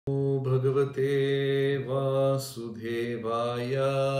ഭഗവതേ വാസുദേവായ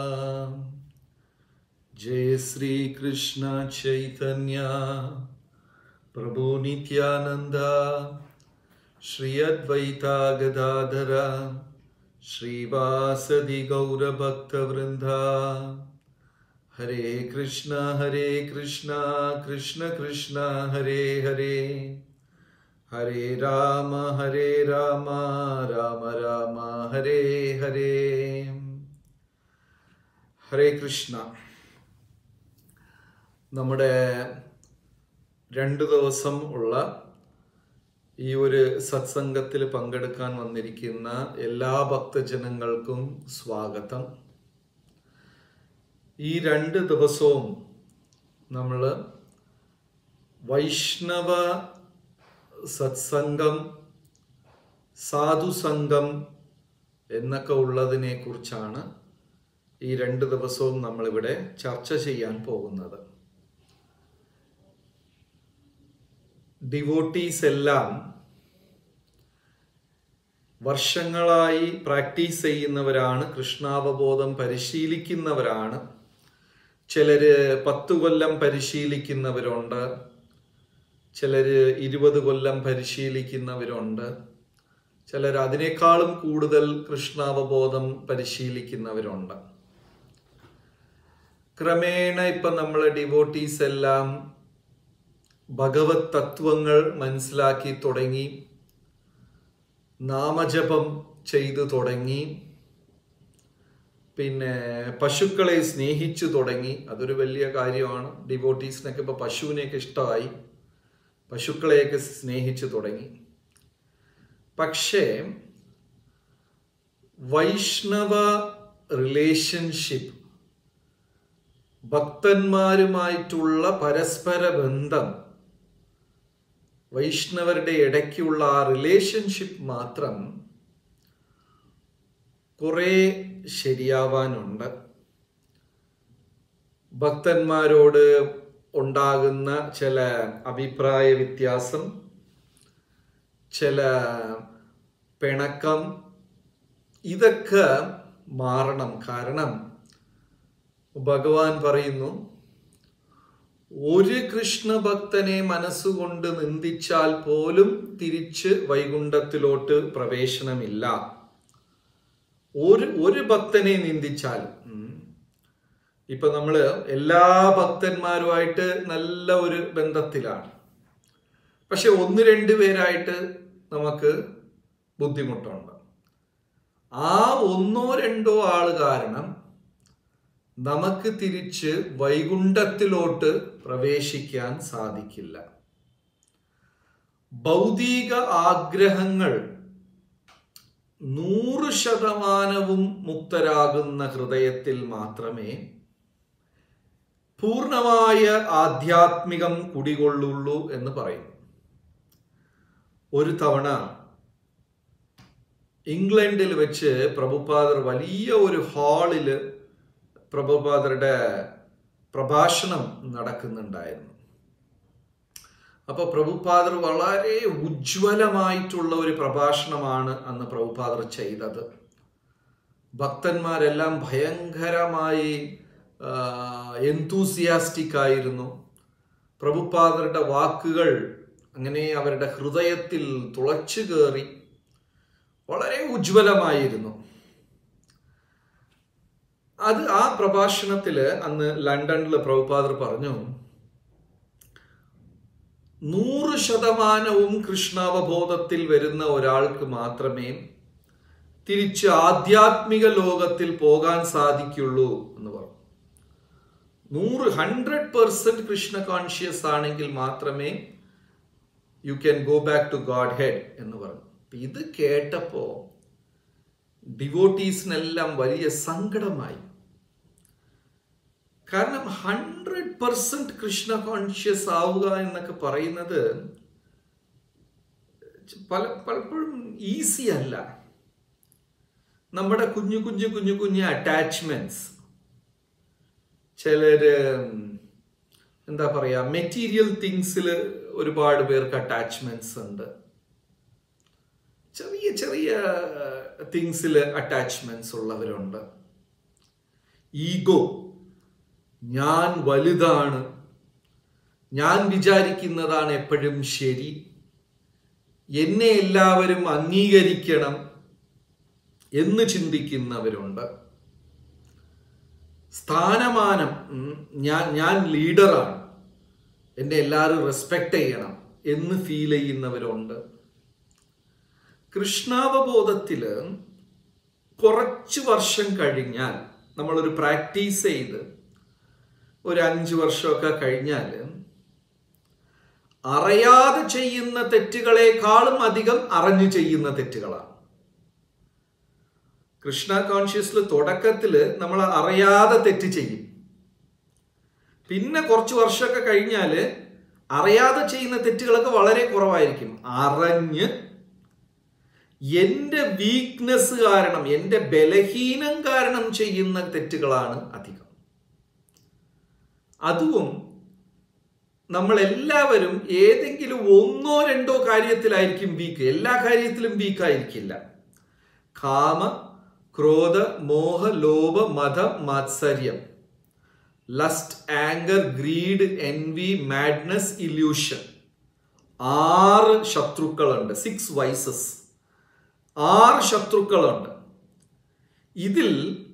ജയ ശ്രീകൃഷ്ണ ചൈതന്യ പ്രഭു നിത്യാനന്ദ ശ്രീ അദ്വൈത ഗദാധര ശ്രീവാസദി ഗൗരഭക്തവൃന്ദ ഹരേ കൃഷ്ണ ഹരേ കൃഷ്ണ കൃഷ്ണ കൃഷ്ണ ഹരേ ഹരേ ഹരേ രാമ ഹരേ രാമ രാമ രാമ ഹരേ ഹരേ ഹരേ കൃഷ്ണ നമ്മുടെ രണ്ടു ദിവസം ഉള്ള ഈ ഒരു സത്സംഗത്തിൽ പങ്കെടുക്കാൻ വന്നിരിക്കുന്ന എല്ലാ ഭക്തജനങ്ങൾക്കും സ്വാഗതം ഈ രണ്ട് ദിവസവും നമ്മൾ വൈഷ്ണവ സത്സംഗം സാധുസംഗം എന്നൊക്കെ ഉള്ളതിനെ കുറിച്ചാണ് ഈ രണ്ട് ദിവസവും നമ്മളിവിടെ ചർച്ച ചെയ്യാൻ പോകുന്നത് ഡിവോട്ടീസ് എല്ലാം വർഷങ്ങളായി പ്രാക്ടീസ് ചെയ്യുന്നവരാണ് കൃഷ്ണാവബോധം പരിശീലിക്കുന്നവരാണ് ചിലര് പത്തു കൊല്ലം പരിശീലിക്കുന്നവരുണ്ട് ചിലര് ഇരുപത് കൊല്ലം പരിശീലിക്കുന്നവരുണ്ട് ചിലർ അതിനേക്കാളും കൂടുതൽ കൃഷ്ണാവബോധം പരിശീലിക്കുന്നവരുണ്ട് ക്രമേണ ഇപ്പൊ നമ്മളെ ഡിവോട്ടീസ് എല്ലാം ഭഗവത് തത്വങ്ങൾ മനസ്സിലാക്കി തുടങ്ങി നാമജപം ചെയ്തു തുടങ്ങി പിന്നെ പശുക്കളെ സ്നേഹിച്ചു തുടങ്ങി അതൊരു വലിയ കാര്യമാണ് ഡിവോട്ടീസിനൊക്കെ ഇപ്പൊ പശുവിനെയൊക്കെ ഇഷ്ടമായി പശുക്കളെയൊക്കെ സ്നേഹിച്ചു തുടങ്ങി പക്ഷേ വൈഷ്ണവ റിലേഷൻഷിപ്പ് ഭക്തന്മാരുമായിട്ടുള്ള പരസ്പര ബന്ധം വൈഷ്ണവരുടെ ഇടയ്ക്കുള്ള ആ റിലേഷൻഷിപ്പ് മാത്രം കുറെ ശരിയാവാനുണ്ട് ഭക്തന്മാരോട് ഉണ്ടാകുന്ന ചില അഭിപ്രായ വ്യത്യാസം ചില പിണക്കം ഇതൊക്കെ മാറണം കാരണം ഭഗവാൻ പറയുന്നു ഒരു കൃഷ്ണഭക്തനെ മനസ്സുകൊണ്ട് നിന്ദിച്ചാൽ പോലും തിരിച്ച് വൈകുണ്ഠത്തിലോട്ട് പ്രവേശനമില്ല ഒരു ഒരു ഭക്തനെ നിന്ദിച്ചാൽ ഇപ്പൊ നമ്മള് എല്ലാ ഭക്തന്മാരുമായിട്ട് നല്ല ഒരു ബന്ധത്തിലാണ് പക്ഷെ ഒന്ന് രണ്ട് പേരായിട്ട് നമുക്ക് ബുദ്ധിമുട്ടുണ്ട് ആ ഒന്നോ രണ്ടോ ആള് കാരണം നമുക്ക് തിരിച്ച് വൈകുണ്ഠത്തിലോട്ട് പ്രവേശിക്കാൻ സാധിക്കില്ല ഭൗതിക ആഗ്രഹങ്ങൾ നൂറ് ശതമാനവും മുക്തരാകുന്ന ഹൃദയത്തിൽ മാത്രമേ പൂർണമായ ആധ്യാത്മികം കുടികൊള്ളുള്ളൂ എന്ന് പറയുന്നു ഒരു തവണ ഇംഗ്ലണ്ടിൽ വെച്ച് പ്രഭുപാദർ വലിയ ഒരു ഹാളില് പ്രഭുപാദരുടെ പ്രഭാഷണം നടക്കുന്നുണ്ടായിരുന്നു അപ്പൊ പ്രഭുപാദർ വളരെ ഉജ്ജ്വലമായിട്ടുള്ള ഒരു പ്രഭാഷണമാണ് അന്ന് പ്രഭുപാദർ ചെയ്തത് ഭക്തന്മാരെല്ലാം ഭയങ്കരമായി എന്തൂസിയാസ്റ്റിക് ആയിരുന്നു പ്രഭുപാദരുടെ വാക്കുകൾ അങ്ങനെ അവരുടെ ഹൃദയത്തിൽ തുളച്ചു കയറി വളരെ ഉജ്ജ്വലമായിരുന്നു അത് ആ പ്രഭാഷണത്തില് അന്ന് ലണ്ടനിൽ പ്രഭുപാദർ പറഞ്ഞു നൂറ് ശതമാനവും കൃഷ്ണാവബോധത്തിൽ വരുന്ന ഒരാൾക്ക് മാത്രമേ തിരിച്ച് ആധ്യാത്മിക ലോകത്തിൽ പോകാൻ സാധിക്കുള്ളൂ എന്ന് പറഞ്ഞു നൂറ് ഹൺഡ്രഡ് പെർസെന്റ് കൃഷ്ണ കോൺഷ്യസ് ആണെങ്കിൽ മാത്രമേ you can go back to Godhead എന്ന് പറഞ്ഞു ഇത് കേട്ടപ്പോ ഡിവോട്ടീസിനെല്ലാം വലിയ സങ്കടമായി കാരണം ഹൺഡ്രഡ് പെർസെന്റ് കൃഷ്ണ കോൺഷ്യസ് ആവുക എന്നൊക്കെ പറയുന്നത് പല പലപ്പോഴും ഈസി അല്ല നമ്മുടെ കുഞ്ഞു കുഞ്ഞു കുഞ്ഞു കുഞ്ഞു അറ്റാച്ച്മെന്റ്സ് ചിലര് എന്താ പറയാ മെറ്റീരിയൽ തിങ്സിൽ ഒരുപാട് പേർക്ക് അറ്റാച്ച്മെന്റ്സ് ഉണ്ട് ചെറിയ ചെറിയ തിങ്സിൽ അറ്റാച്ച്മെന്റ്സ് ഉള്ളവരുണ്ട് ഈഗോ ഞാൻ വലുതാണ് ഞാൻ വിചാരിക്കുന്നതാണ് എപ്പോഴും ശരി എന്നെ എല്ലാവരും അംഗീകരിക്കണം എന്ന് ചിന്തിക്കുന്നവരുണ്ട് സ്ഥാനമാനം ഉം, ഞാൻ ഞാൻ ലീഡറാണ് എന്നെ എല്ലാവരും റെസ്പെക്ട് ചെയ്യണം എന്ന് ഫീൽ ചെയ്യുന്നവരുണ്ട് കൃഷ്ണാവബോധത്തില് കുറച്ച് വർഷം കഴിഞ്ഞാൽ നമ്മളൊരു പ്രാക്ടീസ് ചെയ്ത് ഒരു അഞ്ച് വർഷമൊക്കെ കഴിഞ്ഞാൽ അറിയാതെ ചെയ്യുന്ന തെറ്റുകളെക്കാളും അധികം അറിഞ്ഞു ചെയ്യുന്ന തെറ്റുകളാണ് കൃഷ്ണ കോൺഷ്യസിൽ തുടക്കത്തിൽ നമ്മൾ അറിയാതെ തെറ്റ് ചെയ്യും പിന്നെ കുറച്ച് വർഷമൊക്കെ കഴിഞ്ഞാൽ അറിയാതെ ചെയ്യുന്ന തെറ്റുകളൊക്കെ വളരെ കുറവായിരിക്കും അറിഞ്ഞ് എൻ്റെ വീക്ക്നെസ് കാരണം എൻ്റെ ബലഹീനം കാരണം ചെയ്യുന്ന തെറ്റുകളാണ് അധികം അതും നമ്മൾ എല്ലാവരും ഏതെങ്കിലും ഒന്നോ രണ്ടോ കാര്യത്തിലായിരിക്കും വീക്ക് എല്ലാ കാര്യത്തിലും വീക്ക് ആയിരിക്കില്ല കാമ ക്രോധ മോഹ ലോഭ മത മാത്സര്യം lust anger greed envy madness illusion ആറ് ശത്രുക്കളുണ്ട് സിക്സ് വൈസസ് ആറ് ശത്രുക്കളുണ്ട് ഇതിൽ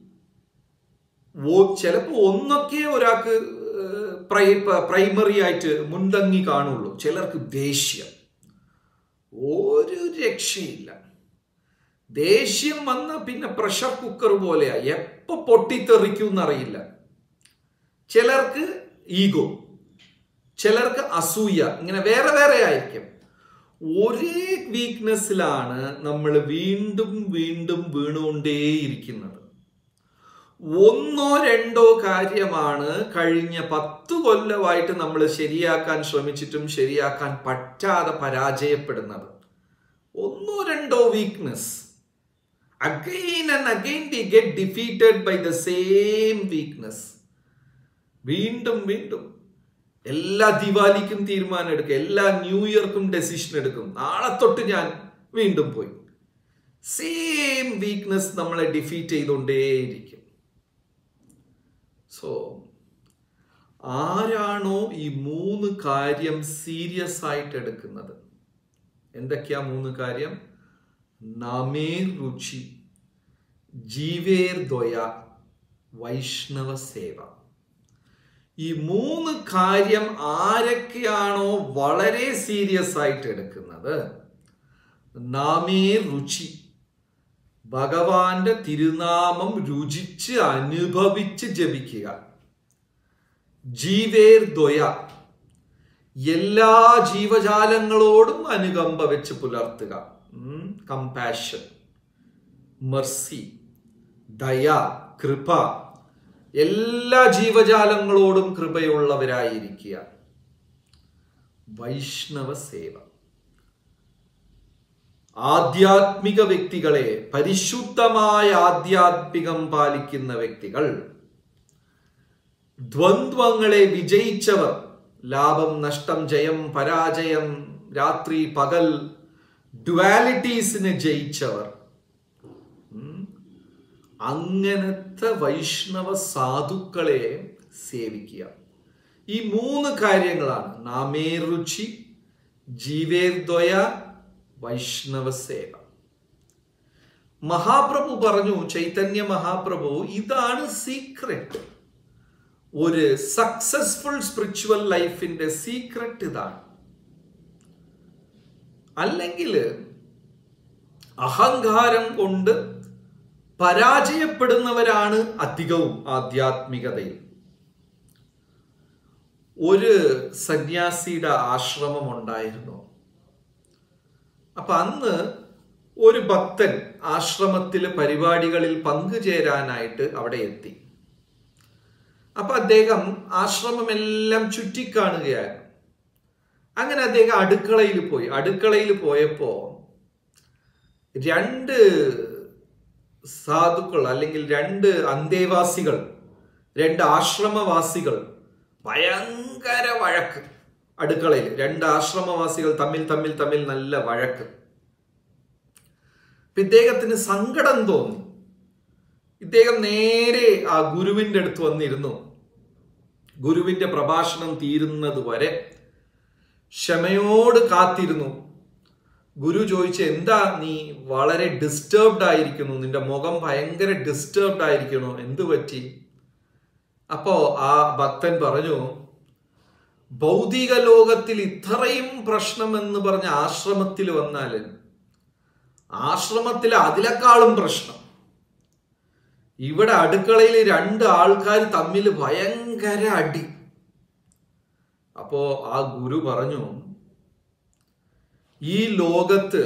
ചിലപ്പോൾ ഒന്നൊക്കെ ഒരാൾക്ക് പ്രൈമറി ആയിട്ട് മുൻതങ്ങി കാണുള്ളൂ ചിലർക്ക് ദേഷ്യം ഒരു രക്ഷയില്ല ദേഷ്യം വന്ന പിന്നെ പ്രഷർ കുക്കർ പോലെയാ എപ്പോ പൊട്ടിത്തെറിക്കും എന്നറിയില്ല ചിലർക്ക് ഈഗോ ചിലർക്ക് അസൂയ ഇങ്ങനെ വേറെ വേറെ ആയിരിക്കും ഒരേ വീക്ക്നെസ്സിലാണ് നമ്മൾ വീണ്ടും വീണ്ടും വീണുകൊണ്ടേയിരിക്കുന്നത് ഒന്നോ രണ്ടോ കാര്യമാണ് കഴിഞ്ഞ പത്ത് കൊല്ലമായിട്ട് നമ്മൾ ശരിയാക്കാൻ ശ്രമിച്ചിട്ടും ശരിയാക്കാൻ പറ്റാതെ പരാജയപ്പെടുന്നത് ഒന്നോ രണ്ടോ weakness again and again we get defeated by the same weakness വീണ്ടും വീണ്ടും എല്ലാ ദിവാലിക്കും തീരുമാനം എടുക്കും എല്ലാ ന്യൂ ഇയർക്കും ഡെസിഷൻ എടുക്കും നാളെ തൊട്ട് ഞാൻ വീണ്ടും പോയി സെയിം വീക്ക്നെസ് നമ്മളെ ഡിഫീറ്റ് ചെയ്തുകൊണ്ടേയിരിക്കും സോ ആരാണോ ഈ മൂന്ന് കാര്യം സീരിയസ് ആയിട്ട് എടുക്കുന്നത് എന്തൊക്കെയാ മൂന്ന് കാര്യം നമേർ രുചി ജീവേർ ദ്വയ വൈഷ്ണവ സേവ ഈ മൂന്ന് കാര്യം ആരൊക്കെയാണോ വളരെ സീരിയസ് ആയിട്ട് എടുക്കുന്നത് നാമേ രുചി ഭഗവാന്റെ തിരുനാമം രുചിച്ച് അനുഭവിച്ച് ജപിക്കുക ജീവേർ ദ്വയ എല്ലാ ജീവജാലങ്ങളോടും അനുകമ്പ വെച്ച് പുലർത്തുക കമ്പാഷൻ മർസി ദയ കൃപ എല്ലാ ജീവജാലങ്ങളോടും കൃപയുള്ളവരായിരിക്കുക വൈഷ്ണവ സേവ ആധ്യാത്മിക വ്യക്തികളെ പരിശുദ്ധമായ ആധ്യാത്മികം പാലിക്കുന്ന വ്യക്തികൾ ദ്വന്ദ്വങ്ങളെ വിജയിച്ചവർ ലാഭം നഷ്ടം ജയം പരാജയം രാത്രി പകൽ ഡ്വാലിറ്റീസിന് ജയിച്ചവർ അങ്ങനത്തെ വൈഷ്ണവ സാധുക്കളെ സേവിക്കുക ഈ മൂന്ന് കാര്യങ്ങളാണ് നാമേരുചി ജീവേർദ്വയ വൈഷ്ണവ സേവ മഹാപ്രഭു പറഞ്ഞു ചൈതന്യ മഹാപ്രഭു ഇതാണ് സീക്രട്ട് ഒരു സക്സസ്ഫുൾ സ്പിരിച്വൽ ലൈഫിന്റെ സീക്രട്ട് ഇതാണ് അല്ലെങ്കിൽ അഹങ്കാരം കൊണ്ട് പരാജയപ്പെടുന്നവരാണ് അധികവും ആധ്യാത്മികതയിൽ ഒരു സന്യാസിയുടെ ആശ്രമം ഉണ്ടായിരുന്നു അപ്പൊ അന്ന് ഒരു ഭക്തൻ ആശ്രമത്തിലെ പരിപാടികളിൽ പങ്കുചേരാനായിട്ട് അവിടെ എത്തി അപ്പൊ അദ്ദേഹം ആശ്രമമെല്ലാം ചുറ്റിക്കാണുകയായിരുന്നു അങ്ങനെ അദ്ദേഹം അടുക്കളയിൽ പോയി അടുക്കളയിൽ പോയപ്പോ രണ്ട് സാധുക്കൾ അല്ലെങ്കിൽ രണ്ട് അന്തേവാസികൾ രണ്ട് ആശ്രമവാസികൾ ഭയങ്കര വഴക്ക് അടുക്കളയിൽ രണ്ട് ആശ്രമവാസികൾ തമ്മിൽ തമ്മിൽ തമ്മിൽ നല്ല വഴക്ക് അപ്പൊ ഇദ്ദേഹത്തിന് സങ്കടം തോന്നി ഇദ്ദേഹം നേരെ ആ ഗുരുവിന്റെ അടുത്ത് വന്നിരുന്നു ഗുരുവിന്റെ പ്രഭാഷണം തീരുന്നത് വരെ ക്ഷമയോട് കാത്തിരുന്നു ഗുരു ചോദിച്ച എന്താ നീ വളരെ ഡിസ്റ്റർബ്ഡ് ആയിരിക്കുന്നു നിന്റെ മുഖം ഭയങ്കര ഡിസ്റ്റർബ്ഡ് ആയിരിക്കുന്നു എന്തു പറ്റി അപ്പോ ആ ഭക്തൻ പറഞ്ഞു ഭൗതിക ലോകത്തിൽ ഇത്രയും പ്രശ്നം എന്ന് പറഞ്ഞ ആശ്രമത്തിൽ വന്നാൽ ആശ്രമത്തിൽ അതിനേക്കാളും പ്രശ്നം ഇവിടെ അടുക്കളയിൽ രണ്ട് ആൾക്കാർ തമ്മിൽ ഭയങ്കര അടി അപ്പോ ആ ഗുരു പറഞ്ഞു ഈ ലോകത്ത്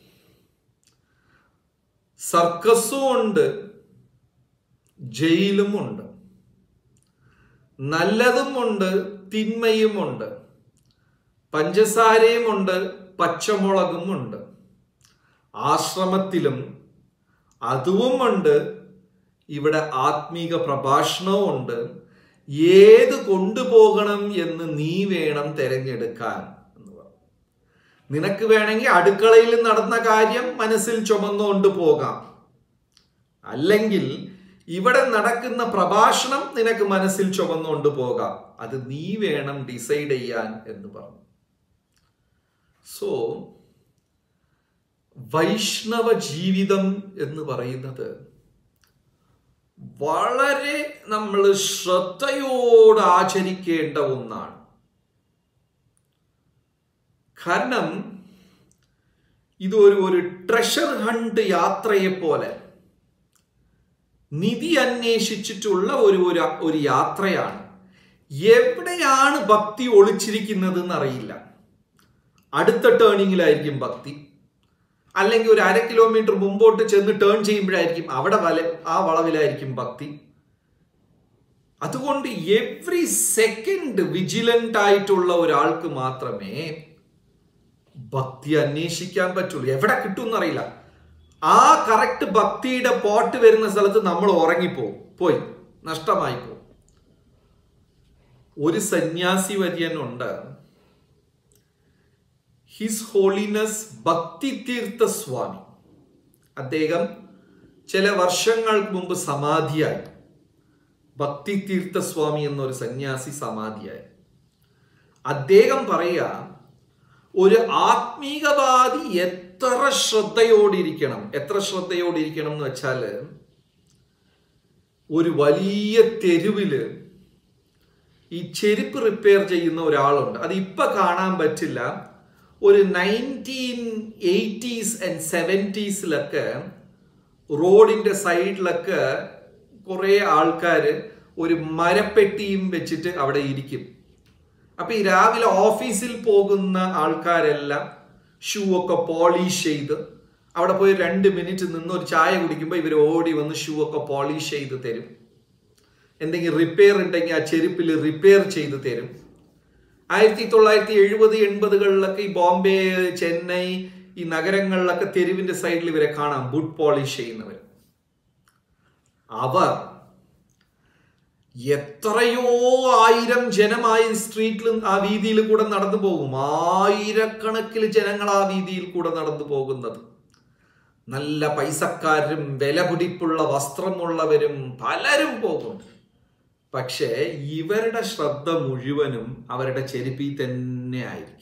സർക്കസും ഉണ്ട് ജയിലും ഉണ്ട് നല്ലതും ഉണ്ട് തിന്മയും ഉണ്ട് പഞ്ചസാരയും ഉണ്ട് പച്ചമുളകും ഉണ്ട് ആശ്രമത്തിലും അതും ഉണ്ട് ഇവിടെ ആത്മീക പ്രഭാഷണവും ഉണ്ട് ഏത് കൊണ്ടുപോകണം എന്ന് നീ വേണം തിരഞ്ഞെടുക്കാൻ എന്ന് പറഞ്ഞു നിനക്ക് വേണമെങ്കിൽ അടുക്കളയിൽ നടന്ന കാര്യം മനസ്സിൽ ചുമന്നുകൊണ്ട് പോകാം അല്ലെങ്കിൽ ഇവിടെ നടക്കുന്ന പ്രഭാഷണം നിനക്ക് മനസ്സിൽ ചുമന്നുകൊണ്ട് പോകാം അത് നീ വേണം ഡിസൈഡ് ചെയ്യാൻ എന്ന് പറഞ്ഞു സോ വൈഷ്ണവ ജീവിതം എന്ന് പറയുന്നത് വളരെ നമ്മൾ ശ്രദ്ധയോട് ആചരിക്കേണ്ട ഒന്നാണ് കാരണം ഇത് ഒരു ഒരു ട്രഷർ ഹണ്ട് യാത്രയെ പോലെ നിധി അന്വേഷിച്ചിട്ടുള്ള ഒരു ഒരു ഒരു യാത്രയാണ് എവിടെയാണ് ഭക്തി ഒളിച്ചിരിക്കുന്നത് എന്നറിയില്ല അടുത്ത ടേണിങ്ങിലായിരിക്കും ഭക്തി അല്ലെങ്കിൽ ഒരു അര കിലോമീറ്റർ മുമ്പോട്ട് ചെന്ന് ടേൺ ചെയ്യുമ്പോഴായിരിക്കും അവിടെ വല ആ വളവിലായിരിക്കും ഭക്തി അതുകൊണ്ട് എവ്രി സെക്കൻഡ് വിജിലന്റ് ആയിട്ടുള്ള ഒരാൾക്ക് മാത്രമേ ഭക്തി അന്വേഷിക്കാൻ പറ്റുള്ളൂ എവിടെ കിട്ടും എന്നറിയില്ല ആ കറക്റ്റ് ഭക്തിയുടെ പോട്ട് വരുന്ന സ്ഥലത്ത് നമ്മൾ ഉറങ്ങിപ്പോവും പോയി നഷ്ടമായി പോകും ഒരു സന്യാസി വര്യനുണ്ട് ഹിസ് ഹോളിനെസ് ഭക്തി തീർത്ഥ സ്വാമി അദ്ദേഹം ചില വർഷങ്ങൾക്ക് മുമ്പ് സമാധിയായി ഭക്തി തീർത്ഥ സ്വാമി എന്നൊരു സന്യാസി സമാധിയായി അദ്ദേഹം പറയുക ഒരു ആത്മീകവാദി എത്ര ശ്രദ്ധയോടിരിക്കണം എത്ര ശ്രദ്ധയോടിരിക്കണം എന്ന് വെച്ചാൽ ഒരു വലിയ തെരുവില് ഈ ചെരുപ്പ് റിപ്പയർ ചെയ്യുന്ന ഒരാളുണ്ട് അത് ഇപ്പൊ കാണാൻ പറ്റില്ല ഒരു നയൻറ്റീൻ എയ്റ്റീസ് ആൻഡ് സെവൻറ്റീസിലൊക്കെ റോഡിന്റെ സൈഡിലൊക്കെ കുറേ ആൾക്കാർ ഒരു മരപ്പെട്ടിയും വെച്ചിട്ട് അവിടെ ഇരിക്കും അപ്പൊ ഈ രാവിലെ ഓഫീസിൽ പോകുന്ന ആൾക്കാരെല്ലാം ഷൂ ഒക്കെ പോളിഷ് ചെയ്ത് അവിടെ പോയി രണ്ട് മിനിറ്റ് നിന്ന് ഒരു ചായ കുടിക്കുമ്പോൾ ഇവർ ഓടി വന്ന് ഷൂ ഒക്കെ പോളിഷ് ചെയ്ത് തരും എന്തെങ്കിലും റിപ്പയർ ഉണ്ടെങ്കിൽ ആ ചെരുപ്പിൽ റിപ്പയർ ചെയ്ത് തരും ആയിരത്തി തൊള്ളായിരത്തി എഴുപത് എൺപതുകളിലൊക്കെ ഈ ബോംബെ ചെന്നൈ ഈ നഗരങ്ങളിലൊക്കെ തെരുവിന്റെ സൈഡിൽ ഇവരെ കാണാം ബുട്ട് പോളിഷ് ചെയ്യുന്നവർ അവർ എത്രയോ ആയിരം ജനമായി സ്ട്രീറ്റിൽ ആ വീതിയിൽ കൂടെ നടന്നു പോകും ആയിരക്കണക്കിന് ജനങ്ങൾ ആ വീതിയിൽ കൂടെ നടന്നു പോകുന്നത് നല്ല പൈസക്കാരും വിലപിടിപ്പുള്ള വസ്ത്രമുള്ളവരും പലരും പോകും പക്ഷേ ഇവരുടെ ശ്രദ്ധ മുഴുവനും അവരുടെ ചെരുപ്പിൽ തന്നെ ആയിരിക്കും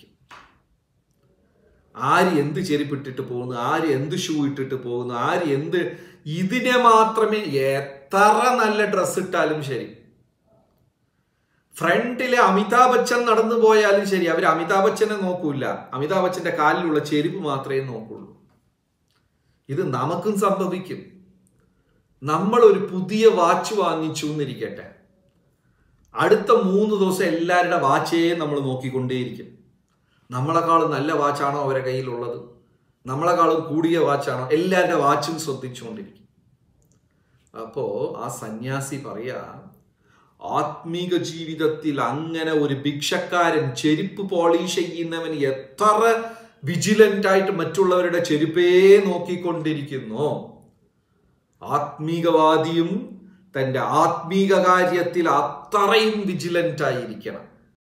ആര് എന്ത് ചെരുപ്പിട്ടിട്ട് പോകുന്നു ആര് എന്ത് ഷൂ ഇട്ടിട്ട് പോകുന്നു ആര് എന്ത് ഇതിനെ മാത്രമേ എത്ര നല്ല ഡ്രസ് ഇട്ടാലും ശരി ഫ്രണ്ടിലെ അമിതാഭ് ബച്ചൻ നടന്നു പോയാലും ശരി അവർ അമിതാഭ് ബച്ചനെ നോക്കൂല അമിതാഭ് ബച്ചന്റെ കാലിലുള്ള ചെരുപ്പ് മാത്രമേ നോക്കുള്ളൂ ഇത് നമുക്കും സംഭവിക്കും നമ്മൾ ഒരു പുതിയ വാച്ച് വാങ്ങിച്ചു എന്നിരിക്കട്ടെ അടുത്ത മൂന്ന് ദിവസം എല്ലാവരുടെ വാച്ചേ നമ്മൾ നോക്കിക്കൊണ്ടേയിരിക്കും നമ്മളെക്കാളും നല്ല വാച്ചാണോ അവരുടെ കയ്യിലുള്ളത് നമ്മളെക്കാളും കൂടിയ വാച്ചാണോ എല്ലാവരുടെ വാച്ചും ശ്രദ്ധിച്ചുകൊണ്ടിരിക്കും അപ്പോ ആ സന്യാസി പറയാ ആത്മീക ജീവിതത്തിൽ അങ്ങനെ ഒരു ഭിക്ഷക്കാരൻ ചെരുപ്പ് പോളിഷ് ചെയ്യുന്നവൻ എത്ര വിജിലന്റ് ആയിട്ട് മറ്റുള്ളവരുടെ ചെരുപ്പേ നോക്കിക്കൊണ്ടിരിക്കുന്നു ആത്മീകവാദിയും തന്റെ ആത്മീക കാര്യത്തിൽ അത്രയും വിജിലന്റ് ആയിരിക്കണം